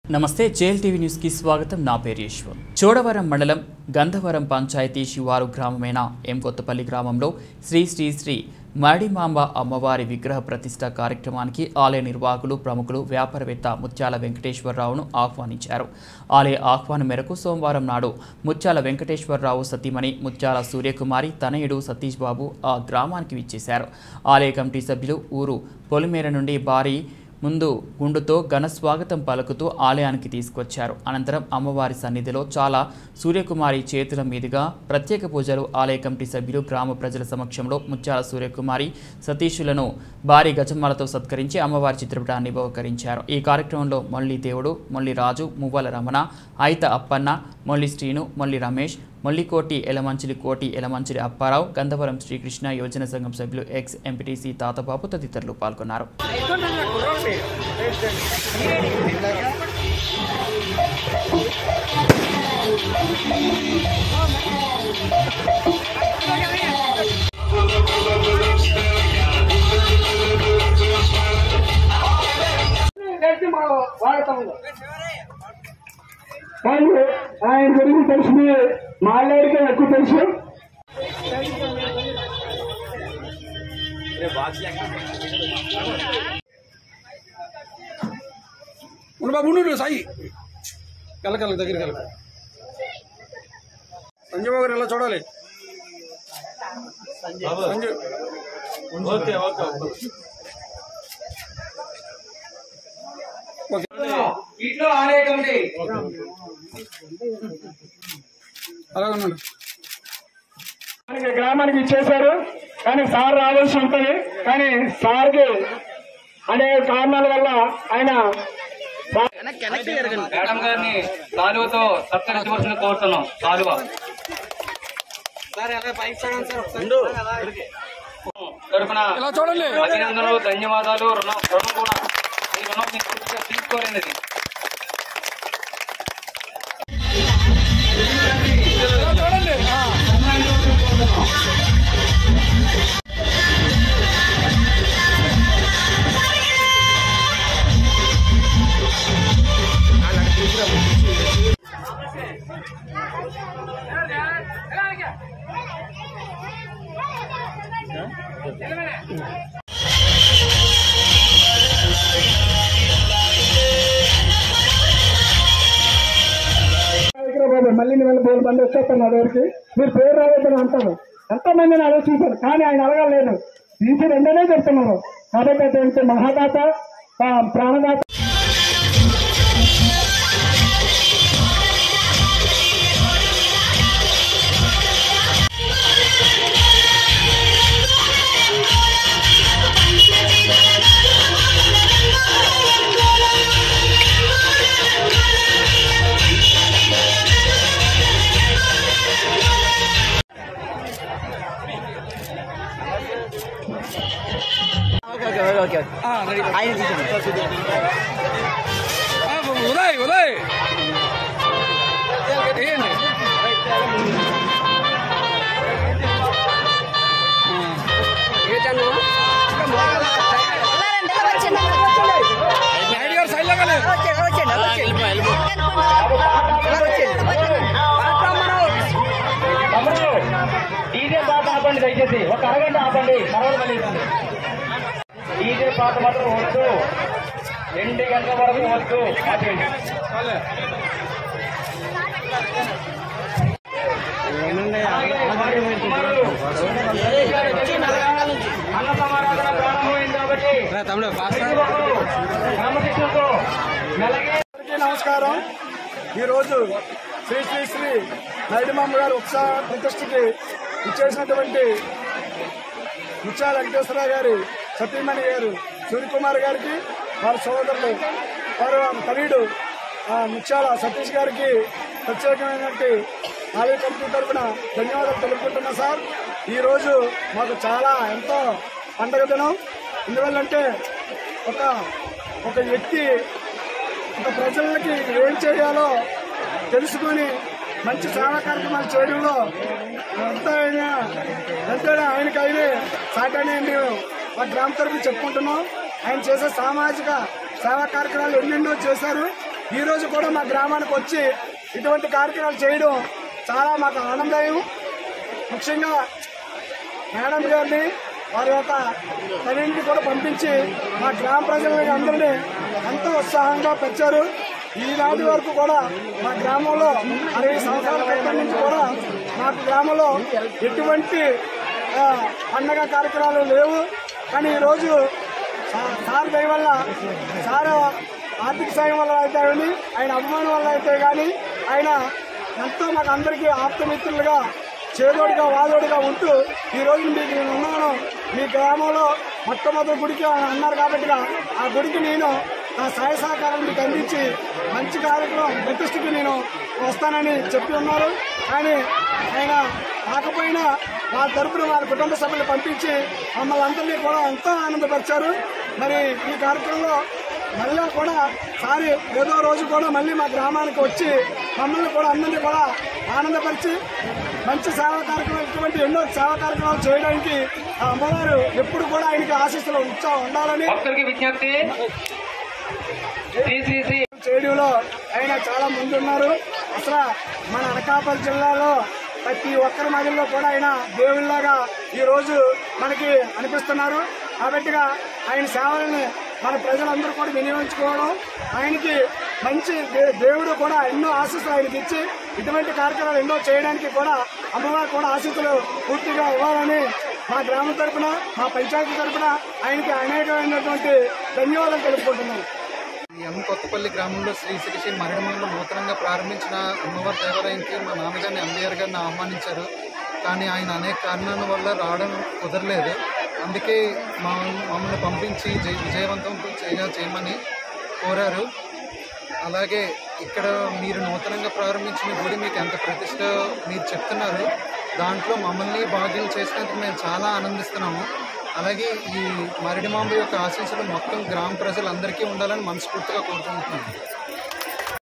నమస్తే JL TV న్యూస్కి స్వాగతం నా పేరు ఈశ్వర్ చోడవరం మండలం గంధవరం పంచాయతీ శివారు గ్రామమైన ఎం కొత్తపల్లి గ్రామంలో శ్రీ శ్రీ శ్రీ మడిమాంబ అమ్మవారి విగ్రహ ప్రతిష్ట కార్యక్రమానికి ఆలయ నిర్వాహకులు ప్రముఖులు వ్యాపారవేత్త ముత్యాల వెంకటేశ్వరరావును ఆహ్వానించారు ఆలయ ఆహ్వానం మేరకు సోమవారం నాడు ముత్యాల వెంకటేశ్వరరావు సతీమణి ముత్యాల సూర్యకుమారి తనయుడు సతీష్ బాబు ఆ గ్రామానికి విచ్చేశారు ఆలయ కమిటీ సభ్యులు ఊరు పొలిమేర నుండి భారీ ముందు గుండుతో ఘన స్వాగతం పలుకుతూ ఆలయానికి తీసుకొచ్చారు అనంతరం అమ్మవారి సన్నిధిలో చాలా సూర్యకుమారి చేతుల మీదుగా ప్రత్యేక పూజలు ఆలయ కమిటీ సభ్యులు గ్రామ ప్రజల సమక్షంలో ముత్యాల సూర్యకుమారి సతీషులను భారీ గజమాలతో సత్కరించి అమ్మవారి చిత్రపటాన్ని బహుకరించారు ఈ కార్యక్రమంలో మొల్లి దేవుడు మొల్లి రాజు మువ్వల రమణ అయిత అప్పన్న మొల్లి శ్రీను మొల్లి రమేష్ మొల్లికోటి ఎలమంచిలి కోటి ఎలమంచిలి అప్పారావు గంధవరం శ్రీకృష్ణ యోజన సంఘం సభ్యులు ఎక్స్ ఎంపీటీసీ తాతబాబు తదితరులు పాల్గొన్నారు కలిసి మా వాడతాము కానీ ఆయన గురించి తెలిసింది మాట్లాడితే ఎక్కువ తెలుసు ఉండు బాబు ఉండు ఉండు, సాయి కల కల దగ్గర కల సంజయ్ బాబు గారు ఎలా చూడాలి సంజయ్ ఓకే ఓకే ఇంట్లో ఆలయ కమిటీ అలాగే ఉన్నాడు మనకి గ్రామానికి ఇచ్చేశారు కానీ సార్ రావాల్సి ఉంటుంది కానీ సార్కి అనేక కారణాల వల్ల ఆయన మేడం గారిని సాలువతో సత్కరించవలసింది కోరుతున్నాం సాలువ తరపున ఇలా చూడండి అభినందనలు ధన్యవాదాలు రుణం రుణం కూడా ఈ రుణం మీకు పూర్తిగా తీసుకోలేనిది ఇలా చూడండి ఆ. బాబు మళ్ళీ నేను మూడు మంది వచ్చేస్తాను నా దగ్గరికి మీరు పేరు రావద్దని అంటాను ఎంతో మందిని ఆలోచించారు కానీ ఆయన అడగలేదు తీసి రెండనే చెప్తున్నారు కాబట్టి అటువంటి మహాదాత ఆ, ప్రాణదాత ఆ, రెడీ. ఆ, ఉదయ్ ఉదయ్ ఏంటి నాయుడు గారు సైడ్ లేవాలి డీజే పాట ఆపండి దయచేసి ఒక అరగంట ఆపండి తర్వాత మళ్ళీ డీజే పాట మాత్రం వద్దు రెండు గంటల వరకు వద్దు ఆపండి అన్న సమారాధన ప్రారంభమైంది కాబట్టి తమ్ముడు క్రమశిక్షణతో మెల్లగే అందరికీ నమస్కారం ఈరోజు శ్రీ శ్రీ శ్రీ నైడిమామ్మ గారు ఉత్సాహ ప్రతిష్టకి ఇచ్చేసినటువంటి ముత్యాల వెంకటేశ్వరరావు గారి సతీమణి గారు సూర్యకుమార్ గారికి వారి సోదరులు వారు తనయుడు ఆ, ముత్యాల సతీష్ గారికి ప్రత్యేకమైనటువంటి ఆలయ కమిటీ తరఫున ధన్యవాదాలు తెలుపుకుంటున్నా సార్ ఈరోజు మాకు చాలా ఎంతో పండగ దినం ఎందువల్లంటే ఒక ఒక వ్యక్తి ఒక ప్రజలకి ఏం చేయాలో తెలుసుకొని మంచి సేవా కార్యక్రమాలు చేయడంలో ఎంత ఆయన ఎంతైనా ఆయనకి ఆయనే సాటని మేము మా గ్రామ తరఫున చెప్పుకుంటున్నాం ఆయన చేసే సామాజిక సేవా కార్యక్రమాలు ఎన్నెన్నో చేశారు ఈ రోజు కూడా మా గ్రామానికి వచ్చి ఇటువంటి కార్యక్రమాలు చేయడం చాలా మాకు ఆనందదాయం ముఖ్యంగా మేడం గారిని వారి యొక్క తల్లిని కూడా పంపించి మా గ్రామ ప్రజలని అందరినీ ఎంతో ఉత్సాహంగా పెంచారు ఈనాటి వరకు కూడా మా గ్రామంలో అరవై సంవత్సరాల క్రితం నుంచి కూడా మాకు గ్రామంలో ఎటువంటి ఆ, పండగ కార్యక్రమాలు లేవు కానీ ఈరోజు సా- సార్ దయ వల్ల సార్ ఆర్థిక సాయం వల్ల అయితే కానీ ఆయన అభిమానం వల్ల అయితే కానీ ఆయన ఎంతో మాకు అందరికీ ఆప్తమిత్రులుగా చేదోడుగా వాదోడుగా ఉంటూ ఈ రోజు మీకు నేను ఉన్నాను మీ గ్రామంలో మొట్టమొదటి గుడికి ఆయన అన్నారు కాబట్టి ఆ గుడికి నేను నా సహాయ సహకారాలు మీకు అందించి మంచి కార్యక్రమం ప్రతిష్ఠకి నేను వస్తానని చెప్పి ఉన్నారు కానీ ఆయన కాకపోయినా వాళ్ళ తరపున వారి కుటుంబ సభ్యులు పంపించి మమ్మల్ని అందరినీ కూడా ఎంతో ఆనందపరిచారు మరి ఈ కార్యక్రమంలో మళ్ళీ కూడా సారి ఏదో రోజు కూడా మళ్ళీ మా గ్రామానికి వచ్చి మమ్మల్ని కూడా అందరినీ కూడా ఆనందపరిచి మంచి సేవా కార్యక్రమాలు ఇటువంటి ఎన్నో సేవా కార్యక్రమాలు చేయడానికి ఆ అమ్మవారు ఎప్పుడు కూడా ఆయనకి ఆశీస్సులు ఉత్సాహం ఉండాలని భక్తులకి విజ్ఞప్తి శ్రీ శ్రీ శ్రీ చేయడంలో ఆయన చాలా ముందున్నారు అసలు మన అనకాపల్లి జిల్లాలో ప్రతి ఒక్కరి మధ్యలో కూడా ఆయన దేవుళ్ళలాగా ఈ రోజు మనకి అనిపిస్తున్నారు కాబట్టిగా ఆయన సేవలను మన ప్రజలందరూ కూడా వినియోగించుకోవడం ఆయనకి మంచి దే- దేవుడు కూడా ఎన్నో ఆశీస్సులు ఆయనకి ఇచ్చి ఇటువంటి కార్యక్రమాలు ఎన్నో చేయడానికి కూడా అమ్మవారు కూడా ఆశీస్సులు పూర్తిగా ఇవ్వాలని మా గ్రామం తరపున మా పంచాయతీ తరపున ఆయనకి అనేకమైనటువంటి ధన్యవాదాలు తెలుపుకుంటున్నాం ఎం కొత్తపల్లి గ్రామంలో శ్రీ శ్రీ శ్రీ మరణమంలో నూతనంగా ప్రారంభించిన అమ్మవారి దేవాలయానికి మా నాన్నగారిని అంబేద్కర్ గారిని ఆహ్వానించారు కానీ ఆయన అనేక కారణాల వల్ల రావడం కుదరలేదు అందుకే మా మమ్మల్ని పంపించి జై విజయవంతం చేయ చేయమని కోరారు అలాగే ఇక్కడ మీరు నూతనంగా ప్రారంభించిన గుడి మీకు ఎంత ప్రతిష్ట మీరు చెప్తున్నారు దాంట్లో మమ్మల్ని భాగ్యం చేసినందుకు మేము చాలా ఆనందిస్తున్నాము అలాగే ఈ మరిడిమాంబ యొక్క ఆశీస్సులు మొత్తం గ్రామ ప్రజలందరికీ ఉండాలని మనస్ఫూర్తిగా కోరుకుంటున్నాను